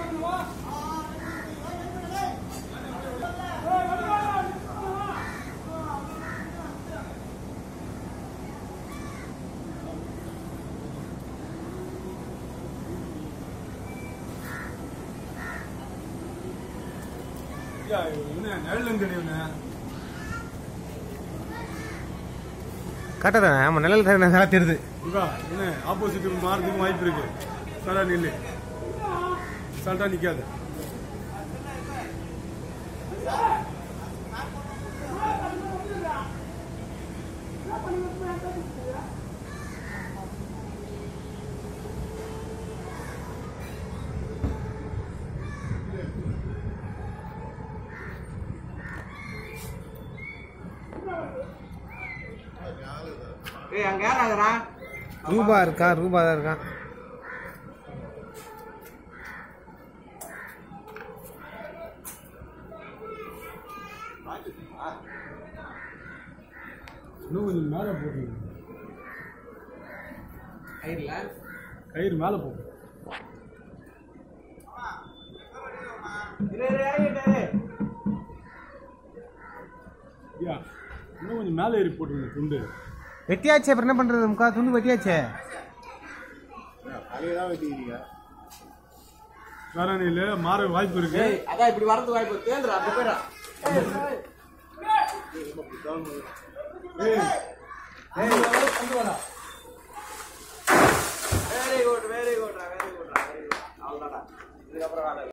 ஐயா, என்ன நிழலுங்கடி இவனு? கரெக்டாக தானே ஆமாம் நிழல் தர நல்லா தெரியுது இவா, என்ன ஆப்போசிட் மாறதுக்கும் வாய்ப்பு இருக்கு சடா நில்லு சடா நிக்காது ஏய் அங்க யார் ஆகுறா ரூபா இருக்கா ரூபா தான் இருக்கான் இன்னும் கொஞ்சம் மேலே போட்டுருங்க கயிறுல கயிறு மேலே போட்டு இரு இரு இறங்கிட்டு இரு. ஐயா இன்னும் கொஞ்சம் மேலே ஏறி போட்டுருங்க துண்டு வெட்டியாச்சே அப்புறம் என்ன பண்ணுறது முக்கா துண்டு வெட்டியாச்சே வேற நில்லு மாற வாய்ப்பு இருக்கு ஏய் அதான் இப்படி வரது வாய்ப்பு தேல்றா அப்படி போயிடா ஏய், very good very good very good very good அவ்வளோதான்டா இதுக்கப்புறம் வேலை இல்லை.